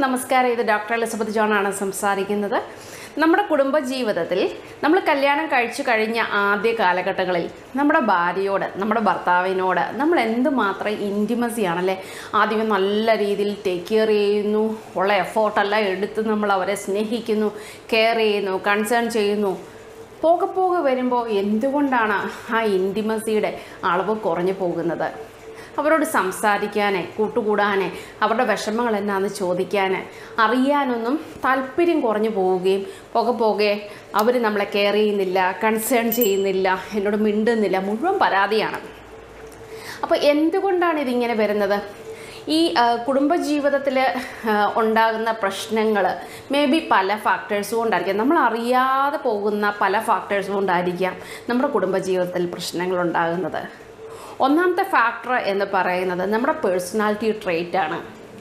നമസ്കാരം ഇത് doctor Elizabeth John ആണ് സംസാരിക്കുന്നത് നമ്മുടെ കുടുംബജീവിതത്തിൽ നമ്മൾ കല്യാണം കഴിച്ചു കഴിഞ്ഞ ആദ്യ കാലഘട്ടങ്ങളിൽ നമ്മുടെ ഭാര്യയോട് നമ്മുടെ ഭർത്താവിനോട് നമ്മൾ എന്തുമാത്രം ഇൻറ്റിമസി ആണല്ലേ ആദ്യമേ നല്ല രീതിയിൽ ടേക്ക് കെയർ ചെയ്യുന്നു ഉള്ള എഫോർട്ടെല്ലാം എടുത്ത് നമ്മൾ അവരെ സ്നേഹിക്കുന്നു കെയർ ചെയ്യുന്നു കൺസേൺ ചെയ്യുന്നു പോകെ പോകെ വരുമ്പോൾ എന്തുകൊണ്ടാണ് ആ ഇൻറ്റിമസിയുടെ അളവ് കുറഞ്ഞു പോകുന്നത് അവരോട് സംസാരിക്കാനേ കൂട്ടുകൂടാനേ അവരുടെ വിഷമങ്ങൾ എന്നാന്ന് ചോദിക്കാൻ അറിയാനൊന്നും താല്പര്യം കുറഞ്ഞു പോവുകയും പോകെ പോകെ അവർ നമ്മളെ കെയർ ചെയ്യുന്നില്ല കൺസേൺ ചെയ്യുന്നില്ല എന്നോട് മിണ്ടുന്നില്ല മുഴുവൻ പരാതിയാണ് അപ്പോൾ എന്തുകൊണ്ടാണ് ഇതിങ്ങനെ വരുന്നത് ഈ ആ, കുടുംബജീവിതത്തിൽ ആ, ഉണ്ടാകുന്ന പ്രശ്നങ്ങൾ മേ ബി പല ഫാക്ടേഴ്സ് കൊണ്ടായിരിക്കാം നമ്മൾ അറിയാതെ പോകുന്ന പല ഫാക്ടേഴ്സ് കൊണ്ടായിരിക്കാം നമ്മുടെ കുടുംബജീവിതത്തിൽ പ്രശ്നങ്ങൾ ഉണ്ടാകുന്നത് ഒന്നാമത്തെ ഫാക്ടർ എന്ന് പറയുന്നത് നമ്മുടെ പേഴ്സണാലിറ്റി ട്രേറ്റ് ആണ്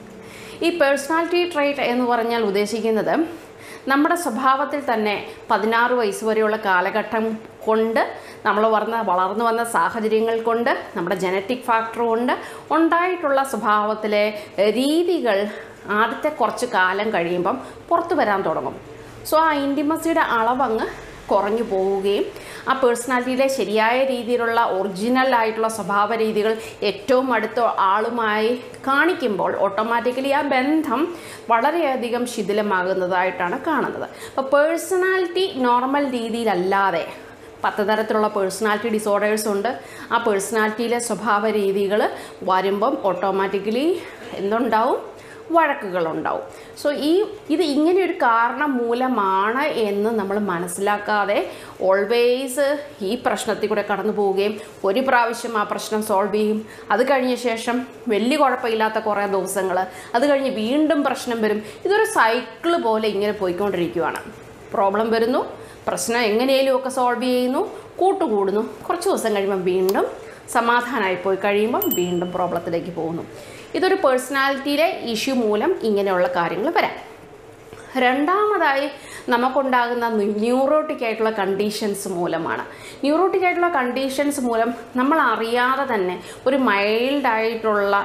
ഈ പേഴ്സണാലിറ്റി ട്രേറ്റ് എന്ന് പറഞ്ഞാൽ ഉദ്ദേശിക്കുന്നത് നമ്മുടെ സ്വഭാവത്തിൽ തന്നെ പതിനാറ് വയസ്സ് വരെയുള്ള കാലഘട്ടം കൊണ്ട് നമ്മൾ വളർന്ന വളർന്നു വന്ന സാഹചര്യങ്ങൾ കൊണ്ട് നമ്മുടെ ജനറ്റിക് ഫാക്ടർ കൊണ്ട് ഉണ്ടായിട്ടുള്ള സ്വഭാവത്തിലെ രീതികൾ ആദ്യത്തെ കുറച്ച് കാലം കഴിയുമ്പം പുറത്തു വരാൻ തുടങ്ങും സോ ആ ഇൻറ്റിമസിയുടെ അളവങ്ങ് കുറഞ്ഞു പോവുകയും ആ പേഴ്സണാലിറ്റിയിലെ ശരിയായ രീതിയിലുള്ള ഒറിജിനൽ ആയിട്ടുള്ള സ്വഭാവ രീതികൾ ഏറ്റവും അടുത്ത ആളുമായി കാണിക്കുമ്പോൾ ഓട്ടോമാറ്റിക്കലി ആ ബന്ധം വളരെയധികം ശിഥിലമാകുന്നതായിട്ടാണ് കാണുന്നത് അപ്പോൾ പേഴ്സണാലിറ്റി നോർമൽ രീതിയിലല്ലാതെ പത്ത് തരത്തിലുള്ള പേഴ്സണാലിറ്റി ഡിസോർഡേഴ്സ് ഉണ്ട് ആ പേഴ്സണാലിറ്റിയിലെ സ്വഭാവ രീതികൾ വരുമ്പം ഓട്ടോമാറ്റിക്കലി എന്തുണ്ടാവും വഴക്കുകളുണ്ടാവും സോ ഈ ഇത് ഇങ്ങനെ ഒരു കാരണം മൂലമാണ് എന്ന് നമ്മൾ മനസ്സിലാക്കാതെ ഓൾവേസ് ഈ പ്രശ്നത്തിൽ കൂടെ കടന്നു പോവുകയും ഒരു പ്രാവശ്യം ആ പ്രശ്നം സോൾവ് ചെയ്യും അത് കഴിഞ്ഞ ശേഷം വലിയ കുഴപ്പമില്ലാത്ത കുറേ ദിവസങ്ങൾ അത് കഴിഞ്ഞ് വീണ്ടും പ്രശ്നം വരും ഇതൊരു സൈക്കിള് പോലെ ഇങ്ങനെ പോയിക്കൊണ്ടിരിക്കുകയാണ് പ്രോബ്ലം വരുന്നു പ്രശ്നം എങ്ങനെയും ഒക്കെ സോൾവ് ചെയ്യുന്നു കൂട്ടുകൂടുന്നു കുറച്ച് ദിവസം കഴിയുമ്പോൾ വീണ്ടും സമാധാനമായി പോയി കഴിയുമ്പം വീണ്ടും പ്രോബ്ലത്തിലേക്ക് പോകുന്നു ഇതൊരു പേഴ്സണാലിറ്റിയിലെ ഇഷ്യൂ മൂലം ഇങ്ങനെയുള്ള കാര്യങ്ങൾ വരാം രണ്ടാമതായി നമുക്കുണ്ടാകുന്ന ന്യൂറോട്ടിക് ആയിട്ടുള്ള കണ്ടീഷൻസ് മൂലമാണ് ന്യൂറോട്ടിക് ആയിട്ടുള്ള കണ്ടീഷൻസ് മൂലം നമ്മൾ അറിയാതെ തന്നെ ഒരു മൈൽഡ് ആയിട്ടുള്ള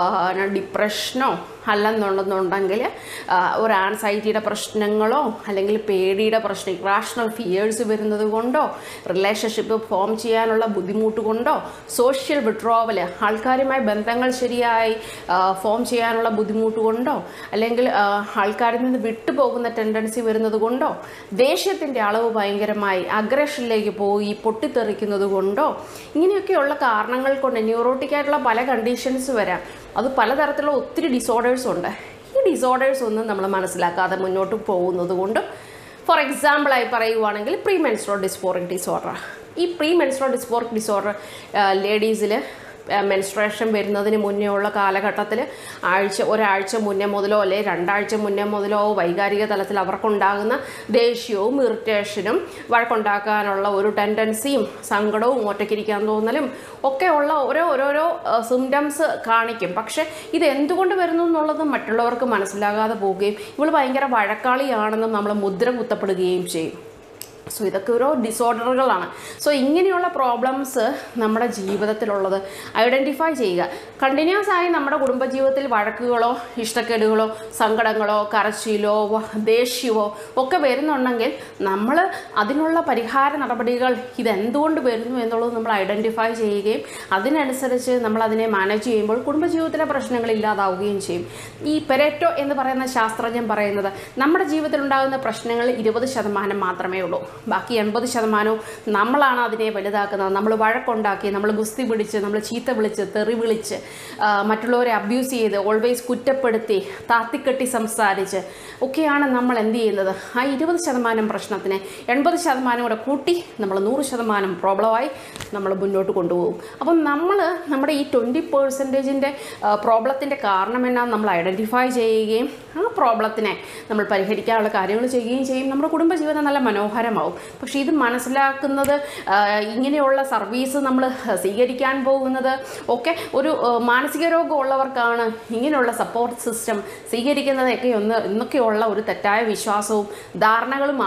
ഡിപ്രഷനോ അല്ലെന്നുണ്ടെന്നുണ്ടെങ്കിൽ ആ, ഒരു ആൻസൈറ്റിയുടെ പ്രശ്നങ്ങളോ അല്ലെങ്കിൽ പേടിയുടെ പ്രശ്നം ഇറാഷണൽ ഫിയേഴ്സ് വരുന്നത് കൊണ്ടോ റിലേഷൻഷിപ്പ് ഫോം ചെയ്യാനുള്ള ബുദ്ധിമുട്ട് കൊണ്ടോ സോഷ്യൽ വിഡ്രോവൽ ആൾക്കാരുമായി ബന്ധങ്ങൾ ശരിയായി ഫോം ചെയ്യാനുള്ള ബുദ്ധിമുട്ട് കൊണ്ടോ അല്ലെങ്കിൽ ആ, ആൾക്കാരിൽ നിന്ന് വിട്ടുപോകുന്ന ടെൻഡൻസി വരുന്നത് കൊണ്ടോ ദേഷ്യത്തിൻ്റെ അളവ് ഭയങ്കരമായി അഗ്രഷനിലേക്ക് പോയി പൊട്ടിത്തെറിക്കുന്നത് കൊണ്ടോ ഇങ്ങനെയൊക്കെയുള്ള കാരണങ്ങൾ കൊണ്ട് ന്യൂറോട്ടിക് ആയിട്ടുള്ള പല കണ്ടീഷൻസ് വരാം അത് പലതരത്തിലുള്ള ഒത്തിരി ഡിസോർഡേഴ്സ് ഉണ്ട് ഈ ഡിസോർഡേഴ്സ് ഒന്നും നമ്മൾ മനസ്സിലാക്കാതെ മുന്നോട്ട് പോകുന്നത് കൊണ്ടും ഫോർ എക്സാമ്പിളായി പറയുവാണെങ്കിൽ പ്രീ മെൻസ്ട്രോൾ ഡിസ്ഫോറിക് ഡിസോർഡർ ഈ പ്രീ മെൻസ്ട്രോൾ ഡിസ്ഫോറിക് ഡിസോർഡർ ലേഡീസിൽ മെൻസ്ട്രേഷൻ വരുന്നതിന് മുന്നേ ഉള്ള കാലഘട്ടത്തിൽ ആഴ്ച ഒരാഴ്ച മുന്നേ മുതലോ അല്ലെ രണ്ടാഴ്ച മുന്നേ മുതലോ വൈകാരിക തലത്തിൽ അവർക്കുണ്ടാകുന്ന ദേഷ്യവും ഇറിറ്റേഷനും വഴക്കുണ്ടാക്കാനുള്ള ഒരു ടെൻഡൻസിയും സങ്കടവും ഒറ്റയ്ക്കിരിക്കാൻ തോന്നലും ഒക്കെ ഉള്ള ഓരോ ഓരോരോ സിംറ്റംസ് കാണിക്കും പക്ഷേ ഇത് എന്തുകൊണ്ട് വരുന്നു എന്നുള്ളത് മറ്റുള്ളവർക്ക് മനസ്സിലാകാതെ പോവുകയും ഇവൾ ഭയങ്കര വഴക്കാളിയാണെന്നും നമ്മൾ മുദ്ര കുത്തപ്പെടുകയും ചെയ്യും സോ ഇതൊക്കെ ഓരോ ഡിസോർഡറുകളാണ് സോ ഇങ്ങനെയുള്ള പ്രോബ്ലംസ് നമ്മുടെ ജീവിതത്തിലുള്ളത് ഐഡൻറ്റിഫൈ ചെയ്യുക കണ്ടിന്യൂസ് ആയി നമ്മുടെ കുടുംബജീവിതത്തിൽ വഴക്കുകളോ ഇഷ്ടക്കേടുകളോ സങ്കടങ്ങളോ കരച്ചിലോ വ- ദേഷ്യമോ ഒക്കെ വരുന്നുണ്ടെങ്കിൽ നമ്മൾ അതിനുള്ള പരിഹാര നടപടികൾ ഇതെന്തുകൊണ്ട് വരുന്നു എന്നുള്ളത് നമ്മൾ ഐഡൻറ്റിഫൈ ചെയ്യുകയും അതിനനുസരിച്ച് നമ്മൾ അതിനെ മാനേജ് ചെയ്യുമ്പോൾ കുടുംബജീവിതത്തിലെ പ്രശ്നങ്ങൾ ഇല്ലാതാവുകയും ചെയ്യും ഈ പെരേറ്റോ എന്ന് പറയുന്ന ശാസ്ത്രജ്ഞൻ പറയുന്നത് നമ്മുടെ ജീവിതത്തിൽ ഉണ്ടാകുന്ന പ്രശ്നങ്ങൾ ഇരുപത് ശതമാനം മാത്രമേ ഉള്ളൂ ബാക്കി എൺപത് ശതമാനവും നമ്മളാണ് അതിനെ വലുതാക്കുന്നത് നമ്മൾ വഴക്കുണ്ടാക്കി നമ്മൾ ഗുസ്തി പിടിച്ച് നമ്മൾ ചീത്ത വിളിച്ച് തെറി വിളിച്ച് ആ, മറ്റുള്ളവരെ അബ്യൂസ് ചെയ്ത് ഓൾവേസ് കുറ്റപ്പെടുത്തി താത്തിക്കെട്ടി സംസാരിച്ച് ഒക്കെയാണ് നമ്മൾ എന്ത് ചെയ്യുന്നത് ആ ഇരുപത് ശതമാനം പ്രശ്നത്തിനെ എൺപത് ശതമാനം കൂടെ കൂട്ടി നമ്മൾ നൂറ് ശതമാനം പ്രോബ്ലമായി നമ്മൾ മുന്നോട്ട് കൊണ്ടുപോകും അപ്പം നമ്മൾ നമ്മുടെ ഈ ട്വൻറ്റി പേഴ്സൻറ്റേജിൻ്റെ പ്രോബ്ലത്തിൻ്റെ കാരണം എന്നാന്ന് നമ്മൾ ഐഡൻറ്റിഫൈ ചെയ്യുകയും ആ പ്രോബ്ലത്തിനെ നമ്മൾ പരിഹരിക്കാനുള്ള കാര്യങ്ങൾ ചെയ്യുകയും ചെയ്യും നമ്മുടെ കുടുംബജീവിതം നല്ല മനോഹരമാവും പക്ഷേ ഇത് മനസ്സിലാക്കുന്നത് ആ, ഇങ്ങനെയുള്ള സർവീസ് നമ്മൾ സ്വീകരിക്കാൻ പോകുന്നത് ഒക്കെ ഒരു ആ, മാനസിക രോഗമുള്ളവർക്കാണ് ഇങ്ങനെയുള്ള സപ്പോർട്ട് സിസ്റ്റം സ്വീകരിക്കുന്നതൊക്കെ ഒന്ന് എന്നൊക്കെയുള്ള ഒരു തെറ്റായ വിശ്വാസവും ധാരണകളുമാണ്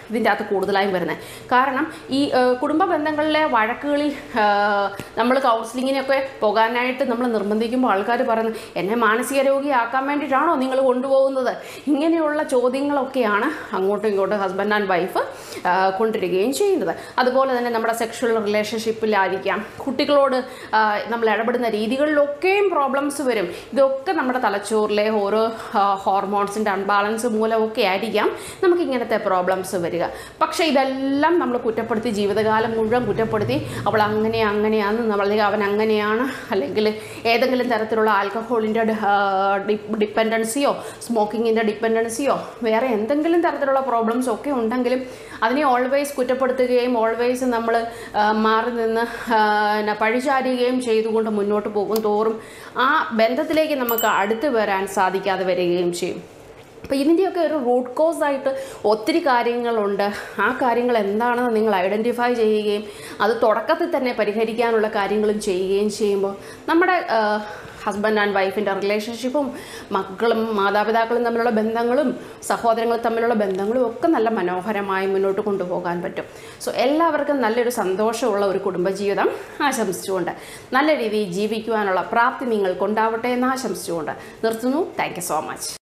ഇതിൻ്റെ അകത്ത് കൂടുതലായും വരുന്നത് കാരണം ഈ ആ, കുടുംബ ബന്ധങ്ങളിലെ വഴക്കുകളിൽ നമ്മൾ കൗൺസിലിങ്ങിനൊക്കെ പോകാനായിട്ട് നമ്മൾ നിർബന്ധിക്കുമ്പോൾ ആൾക്കാർ പറയുന്നത് എന്നെ മാനസിക രോഗിയാക്കാൻ വേണ്ടിയിട്ടാണോ നിങ്ങൾ കൊണ്ടുപോകുന്നത് ഇങ്ങനെയുള്ള ചോദ്യങ്ങളൊക്കെയാണ് അങ്ങോട്ടും ഇങ്ങോട്ടും ഹസ്ബൻഡ് ആൻഡ് വൈഫ് കൊണ്ടിരിക്കുകയും ചെയ്യുന്നത് അതുപോലെ തന്നെ നമ്മുടെ സെക്ഷൽ റിലേഷൻഷിപ്പിലായിരിക്കാം കുട്ടികളോട് ആ, നമ്മൾ ഇടപെടുന്ന രീതികളിലൊക്കെയും പ്രോബ്ലംസ് വരും ഇതൊക്കെ നമ്മുടെ തലച്ചോറിലെ ഓരോ ഹോർമോൺസിൻ്റെ അൺബാലൻസ് മൂലമൊക്കെ ആയിരിക്കാം നമുക്ക് ഇങ്ങനത്തെ പ്രോബ്ലംസ് വരിക പക്ഷേ ഇതെല്ലാം നമ്മൾ കുറ്റപ്പെടുത്തി ജീവിതകാലം മുഴുവൻ കുറ്റപ്പെടുത്തി അവൾ അങ്ങനെ അങ്ങനെയാന്ന് നമ്മൾ അല്ലെങ്കിൽ അവൻ അങ്ങനെയാണ് അല്ലെങ്കിൽ ഏതെങ്കിലും തരത്തിലുള്ള ആൽക്കഹോളിൻ്റെ ഡിപ്പെൻഡൻസിയോ സ്മോക്കിങ്ങിൻ്റെ ഡിപ്പെൻഡൻസിയോ വേറെ എന്തെങ്കിലും തരത്തിലുള്ള പ്രോബ്ലംസ് ഒക്കെ ഉണ്ടെങ്കിലും അതിനെ ഓൾവേസ് കുറ്റപ്പെടുത്തുകയും ഓൾവേസ് നമ്മൾ മാറി നിന്ന് ആ, പിന്നെ പഴിചാരുകയും ചെയ്തുകൊണ്ട് മുന്നോട്ട് പോകും തോറും ആ ബന്ധത്തിലേക്ക് നമുക്ക് അടുത്ത് വരാൻ സാധിക്കാതെ വരികയും ചെയ്യും അപ്പോൾ ഇതിൻ്റെയൊക്കെ ഒരു റൂട്ട് കോസ് ആയിട്ട് ഒത്തിരി കാര്യങ്ങളുണ്ട് ആ കാര്യങ്ങൾ എന്താണെന്ന് നിങ്ങൾ ഐഡൻറ്റിഫൈ ചെയ്യുകയും അത് തുടക്കത്തിൽ തന്നെ പരിഹരിക്കാനുള്ള കാര്യങ്ങളും ചെയ്യുകയും ചെയ്യുമ്പോൾ നമ്മുടെ ഹസ്ബൻഡ് ആൻഡ് വൈഫിൻ്റെ റിലേഷൻഷിപ്പും മക്കളും മാതാപിതാക്കളും തമ്മിലുള്ള ബന്ധങ്ങളും സഹോദരങ്ങളും തമ്മിലുള്ള ബന്ധങ്ങളും ഒക്കെ നല്ല മനോഹരമായി മുന്നോട്ട് കൊണ്ടുപോകാൻ പറ്റും സോ എല്ലാവർക്കും നല്ലൊരു സന്തോഷമുള്ള ഒരു കുടുംബജീവിതം ആശംസിച്ചുകൊണ്ട് നല്ല രീതിയിൽ ജീവിക്കുവാനുള്ള പ്രാപ്തി നിങ്ങൾക്കുണ്ടാവട്ടെ എന്ന് ആശംസിച്ചുകൊണ്ട് നിർത്തുന്നു താങ്ക് യു സോ മച്ച്